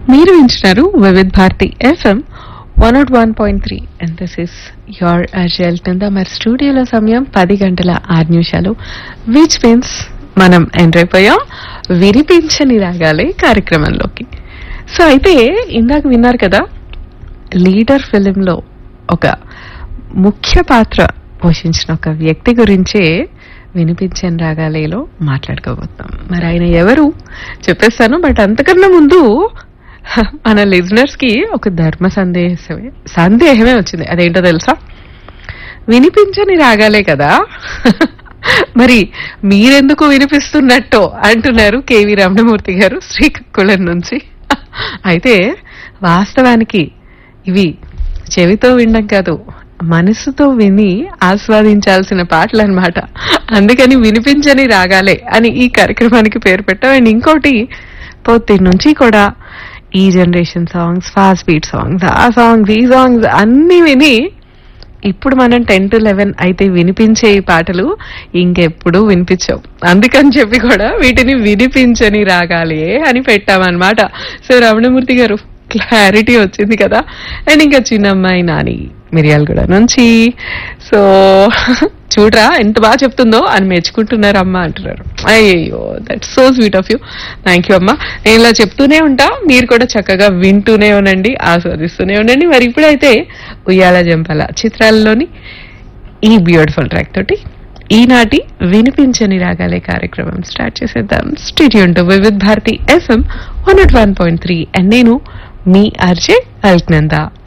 మీరు వింటున్నారు Vividh Bharati FM one not one point three and this is your అర్జల్ కింద మరి స్టూడియోలో సమయం పది గంటల ఆరు నిమిషాలు విచ్ మీన్స్ మనం ఎంటర్ అయిపోయాం వినిపించని రాగాలే కార్యక్రమంలోకి సో అయితే ఇందాక విన్నారు కదా లీడర్ ఫిలింలో ఒక ముఖ్య పాత్ర పోషించిన ఒక వ్యక్తి గురించే వినిపించని రాగాలేలో మాట్లాడుకోబోతున్నాం మరి ఆయన ఎవరు చెప్పేస్తాను బట్ అంతకన్నా ముందు మన లిజనర్స్ కి ఒక ధర్మ సందేహమే సందేహమే వచ్చింది అదేంటో తెలుసా వినిపించని రాగాలే కదా మరి మీరెందుకు వినిపిస్తున్నట్టో అంటున్నారు కేవి రమణమూర్తి గారు శ్రీకాకుళం నుంచి అయితే వాస్తవానికి ఇవి చెవితో వినడం కాదు మనసుతో విని ఆస్వాదించాల్సిన పాటలు అనమాట అందుకని వినిపించని రాగాలే అని ఈ కార్యక్రమానికి పేరు పెట్టాం అండ్ ఇంకోటి పొద్దు నుంచి కూడా ఈ generation songs fast beat songs ఆ సాంగ్స్ ఈ సాంగ్స్ అన్ని విని ఇప్పుడు మనం టెన్ టు లెవెన్ అయితే వినిపించే ఈ పాటలు ఇంకెప్పుడు వినిపించవు అందుకని చెప్పి కూడా వీటిని వినిపించని రాగాలి అని పెట్టామన్నమాట సో రమణమూర్తి గారు క్లారిటీ వచ్చింది కదా అండ్ ఇంకా చిన్నమ్మాయి నాని మిరియాలగూడ నుంచి సో చూడరా ఎంత బాగా చెప్తుందో అని మెచ్చుకుంటున్నారు అమ్మ అంటున్నారు అయ్యో that so sweet of you thank you అమ్మ నేను ఇలా చెప్తూనే ఉంటా మీరు కూడా చక్కగా వింటూనే ఉండండి ఆస్వాదిస్తూనే ఉండండి మరి ఇప్పుడైతే ఉయ్యాల జంపల చిత్రాల్లోని ఈ బ్యూటిఫుల్ ట్రాక్ తోటి ఈనాటి వినిపించని రాగాలే కార్యక్రమం స్టార్ట్ చేసేద్దాం stadium to Vividh Bharati FM one not one point three and నేను మీ ఆర్జే అల్క్నందా